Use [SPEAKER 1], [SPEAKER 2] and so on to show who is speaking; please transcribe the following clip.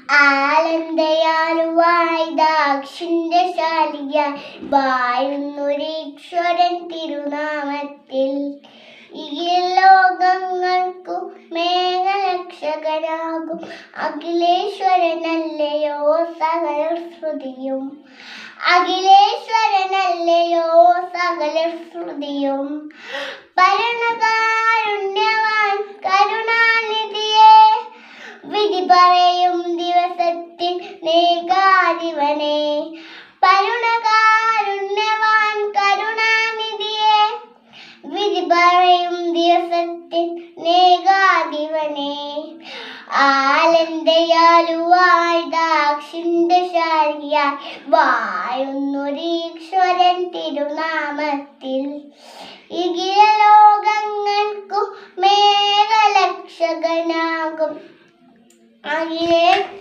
[SPEAKER 1] ആനന്ദയാലുവായി ദാക്ഷിണ്യശാലിയ വാഴുന്നൊരീശ്വരൻ തിരുനാമത്തിൽ ഈ ലോകങ്ങൾക്കു മേഘരക്ഷകനാകും അഖിലേശ്വരനല്ലയോ സകല ശ്രുതിയും അഖിലേശ്വരനല്ലയോ സകല ശ്രുതിയും പരണകാരുണ്യവാൻ കരുണാനിധിയെ വിധി പറയും ദിവസത്തിൽ നേകാരിവനെ പരുണകാരുണ്യവാൻ കരുണാനിധിയെ വിധി പറയും ദിവസത്തിൽ നേകാദിവനെ ആലന്തയാലുവായി ദാക്ഷിണ്യശാലിയായി വാഴുന്നൊരീശ്വരൻ തിരുനാമത്തിൽ ഇകില ലോകങ്ങൾക്കു മേഘലക്ഷകനാകും അഖിലേശ്വരനല്ലയോ